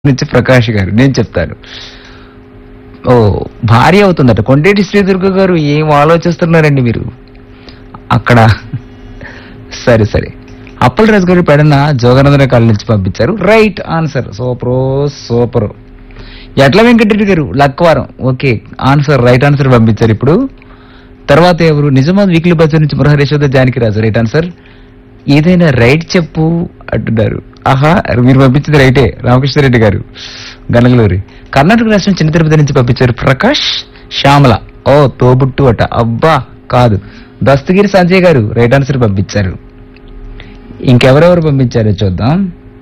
నుంచి ప్రకాష్ గారు నేను చెప్తాను ఓ భార్య అవుతుందట కొండేటి శ్రీదుర్గ గారు ఏం ఆలోచిస్తున్నారండి మీరు అక్కడ సరే సరే అప్పలరాజు గారు పెడన జోగనందన కాళ్ళ నుంచి పంపించారు రైట్ ఆన్సర్ సూపర్ సూపర్ ఎట్ల వెంకటరెడ్డి గారు Lakkavaram okay answer right answer పంపించారు ఇప్పుడు తర్వాత ఎవరు నిజామాబాద్ వీక్లీ బజార్ నుంచి మురహరేశ్వర జానకిరాజు రైట్ ఆన్సర్ ఏదైనా రైట్ చెప్పు అంటున్నారు ఆహా మీరు పంపించింది రైటే రామకృష్ణారెడ్డి గారు గనగలూరి కర్ణాటక రాష్ట్రం చిన్న తిరుపతి నుంచి పంపించారు ప్రకాష్ శ్యామల ఓ తోబుట్టు అట అబ్బా కాదు దస్తగిరి సంజయ్ గారు రైట్ ఆన్సర్ పంపించారు ఇంకెవరెవరు పంపించారో చూద్దాం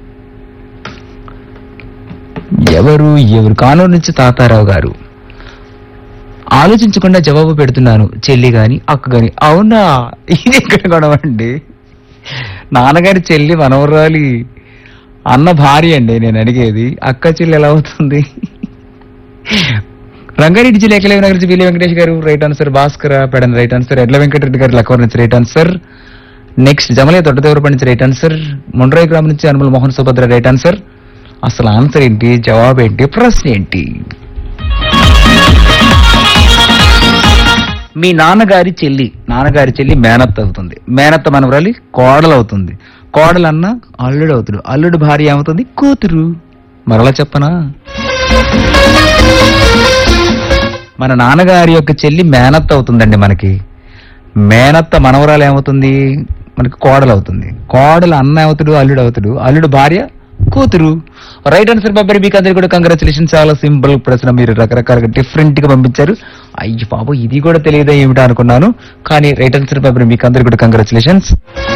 ఎవరు ఎవరు కానూరు నుంచి తాతారావు గారు ఆలోచించకుండా జవాబు పెడుతున్నాను చెల్లి గాని అక్క గాని అవునా ఇది ఎక్కడ గొడవ అండి నాన్నగారి చెల్లి మనవరాలి అన్న భార్య అండి నేను అడిగేది అక్క చెల్లి ఎలా అవుతుంది రంగారెడ్డి జిల్లా ఎక్కలేవి నగర్ బిల్లి వెంకటేష్ గారు right answer Bhaskar Pedana right answer Edla Venkatareddy గారు లక్కవర్ నుంచి right answer next Jamale Thottadevarapadi నుంచి రైట్ ఆన్సర్ ముండ్రాయి గ్రామం నుంచి అనుమల్ మోహన్ సుభద్ర రైట్ ఆన్సర్ అసలు ఆన్సర్ ఏంటి జవాబు ఏంటి ప్రశ్న ఏంటి మీ నాన్నగారి చెల్లి నాన్నగారి చెల్లి మేనత్త అవుతుంది మేనత్త మనవరాలి కోడలు అవుతుంది కోడలు అన్న అల్లుడు అవుతాడు అల్లుడు భార్య ఏమవుతుంది కూతురు మరలా చెప్పనా మన నాన్నగారి యొక్క చెల్లి మేనత్త అవుతుందండి మనకి మేనత్త మనవరాలు ఏమవుతుంది మనకి కోడలు అవుతుంది కోడలు అన్న అవుతాడు అల్లుడు అవుతాడు అల్లుడు భార్య కూతురు రైట్ ఆన్సర్ బాబారి మీకు అందరికి కూడా కంగ్రాచులేషన్ చాలా సింపుల్ ప్రశ్న మీరు రకరకాలుగా డిఫరెంట్ గా పంపించారు అయ్యి బాబు ఇది కూడా తెలియదా ఏమిటా అనుకున్నాను కానీ రైట్ ఆన్సర్ బాబారి మీకు అందరికి కూడా కంగ్రాచులేషన్స్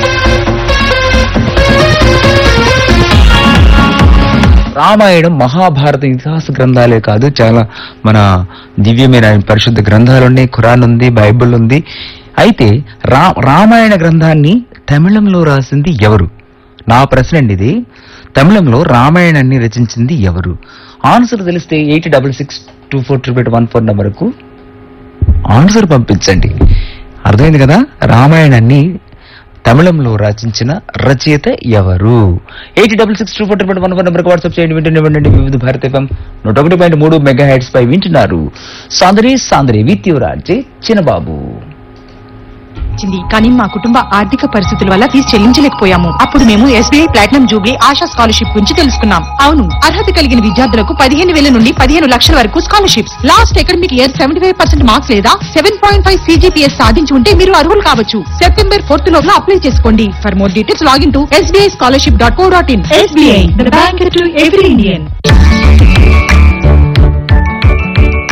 రామాయణం మహాభారత ఇతిహాస గ్రంథాలే కాదు చాలా మన దివ్యమైన పరిశుద్ధ గ్రంథాలు ఉన్నాయి ఖురాన్ ఉంది బైబిల్ ఉంది అయితే రా రామాయణ గ్రంథాన్ని తమిళంలో రాసింది ఎవరు నా ప్రశ్న అండి ఇది తమిళంలో రామాయణాన్ని రచించింది ఎవరు ఆన్సర్ తెలిస్తే eight double six two four triple one four నెంబర్కు ఆన్సర్ పంపించండి అర్థమైంది కదా రామాయణాన్ని తమిళంలో రచించిన రచయిత ఎవరు eight double six two four triple one four నెంబర్కి వాట్సాప్ చేయండి వింటూనే ఉండండి వివిధ భారత ఎఫ్ఎం నూట ఒకటి పాయింట్ మూడు మెగా హెడ్స్ పై వింటున్నారు సాందరి సాందరి విత్ యువరాజే చిన్నబాబు వచ్చింది కానీ మా కుటుంబ ఆర్థిక పరిస్థితుల వల్ల ఫీజు చెల్లించలేకపోయాము అప్పుడు మేము SBI platinum jubilee Asha scholarship గురించి తెలుసుకున్నాం అవును అర్హత కలిగిన విద్యార్థులకు పదిహేను వేల నుండి పదిహేను లక్షల వరకు scholarships last academic year seventy five percent marks లేదా సెవెన్ పాయింట్ ఫైవ్ సీజీపీఎస్ సాధించి ఉంటే మీరు అర్హులు కావచ్చు సెప్టెంబర్ ఫోర్త్ లోపల అప్లై చేసుకోండి for more details login to SBI scholarship dot co dot in SBI bank to every Indian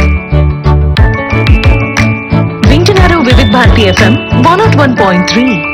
వింటున్నారు Vividh Bharati FM one nought one point three